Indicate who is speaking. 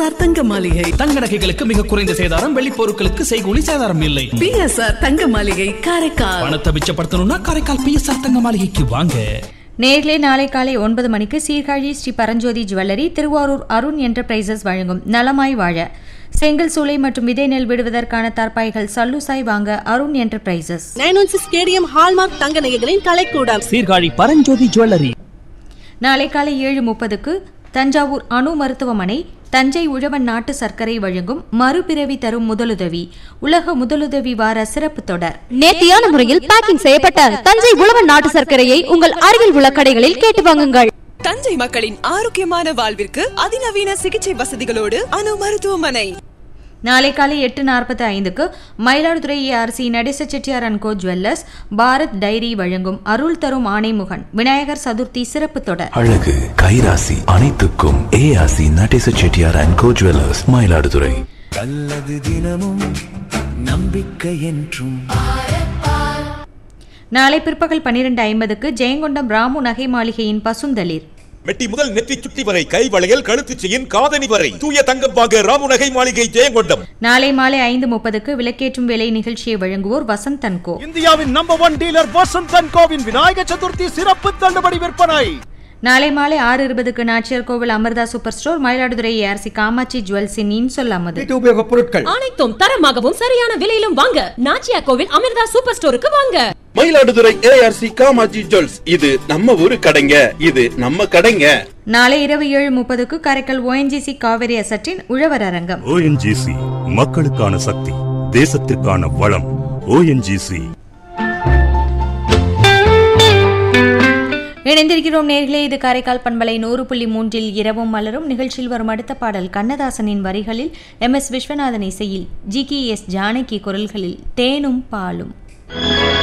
Speaker 1: தங்க மாளிகை
Speaker 2: தங்க நகைகளுக்கு மிக குறைந்த சேதாரம் வெள்ளி பொருட்களுக்கு செய்கூலி சேதாரம் இல்லை
Speaker 1: பிஎஸ்ஆர் தங்க மாளிகை காரைக்கால்
Speaker 2: பணத்தை மிச்சப்படுத்தணும்னா காரைக்கால் பிஎஸ்ஆர் தங்க மாளிகைக்கு வாங்க
Speaker 3: நேர்களே நாளை காலை ஒன்பது மணிக்கு சீர்காழி ஸ்ரீ பரஞ்சோதி ஜுவல்லரி திருவாரூர் அருண் என்டர்பிரைசஸ் வழங்கும் நலமாய் வாழ செங்கல் சூளை மற்றும் விதை நெல் விடுவதற்கான தற்பாய்கள் சல்லுசாய் வாங்க Arun enterprises
Speaker 4: nine one six KDM hallmark தங்க நகைகளின் கலைக்கூடம்
Speaker 2: சீர்காழி பரஞ்சோதி ஜுவல்லரி
Speaker 3: நாளை காலை ஏழு முப்பதுக்கு தஞ்சாவூர் அணு மருத்துவமனை தஞ்சை உழவன் நாட்டு சர்க்கரை வழங்கும் மறுபிறவி தரும் முதலுதவி உலக முதலுதவி வார சிறப்பு தொடர்
Speaker 5: நேர்த்தியான முறையில் பேக்கிங் செய்யப்பட்ட தஞ்சை உழவன் நாட்டு சர்க்கரையை உங்கள் அருகில் உள்ள கடைகளில் கேட்டு வாங்குங்கள்
Speaker 6: தஞ்சை மக்களின் ஆரோக்கியமான வாழ்விற்கு அதிநவீன சிகிச்சை வசதிகளோடு அணு மருத்துவமனை
Speaker 3: நாளை காலை எட்டு நாற்பத்தி ஐந்துக்கு Mayiladuthurai ARC Nadesa Chettiar and co jewellers Bharat dairy வழங்கும் அருள் தரும் ஆணைமுகன் விநாயகர் சதுர்த்தி சிறப்பு தொடர்
Speaker 7: அழகு கைராசி அனைத்துக்கும் ARC Nadesa Chettiar and co jewellers Mayiladuthurai
Speaker 8: நல்லது தினமும் நம்பிக்கை என்றும்
Speaker 3: நாளை பிற்பகல் பன்னிரண்டு ஐம்பதுக்கு ஜெயங்கொண்டம் ராமு நகை மாளிகையின் பசுந்தளிர்
Speaker 9: மெட்டி முதல் நெற்றி சுட்டி வரை கை வளையல் கழுத்து செயின் காதணி வரை தூய தங்கம் வாங்க ராமுநகை மாளிகை ஜெயங்கொண்டம்
Speaker 3: நாளை மாலை ஐந்து முப்பதுக்கு விளக்கேற்றும் வேலை நிகழ்ச்சியை வழங்குவோர் வசந்த் தன்கோ
Speaker 10: இந்தியாவின் number one dealer Vasanth and கோவின் விநாயக சதுர்த்தி சிறப்பு தள்ளுபடி விற்பனை
Speaker 3: நாளை மாலை ஆறு இருபதுக்கு Nachiyar Kovil Amirtha super store Mayiladuthurai ARC Kamatchi ஜுவல்ஸின் இன்சொல் அமது
Speaker 10: உபயோக பொருட்கள்
Speaker 4: அனைத்தும் தரமாகவும் சரியான விலையிலும் வாங்க நாச்சியா கோவில் அமிர்தா சூப்பர் ஸ்டோருக்கு வாங்க
Speaker 11: மயிலாடுதுறை ஏஆர்சி காமாஜி ஜுவல்ஸ் இது நம்ம ஊரு கடைங்க இது நம்ம கடைங்க
Speaker 3: நாளை இரவு ஏழு முப்பதுக்கு காரைக்கால் ஓஎன்ஜிசி காவிரி அசட்டின் உழவர் அரங்கம்
Speaker 12: ஓஎன்ஜிசி மக்களுக்கான சக்தி தேசத்திற்கான வளம் ஓஎன்ஜிசி
Speaker 3: இணைந்திருக்கிறோம் நேர்களே இது காரைக்கால் பண்பலை நூறு புள்ளி மூன்றில் இரவும் மலரும் நிகழ்ச்சியில் வரும் அடுத்த பாடல் கண்ணதாசனின் வரிகளில் எம் எஸ் விஸ்வநாதன் இசையில் ஜி கே எஸ் ஜானகி குரல்களில் தேனும் பாலும்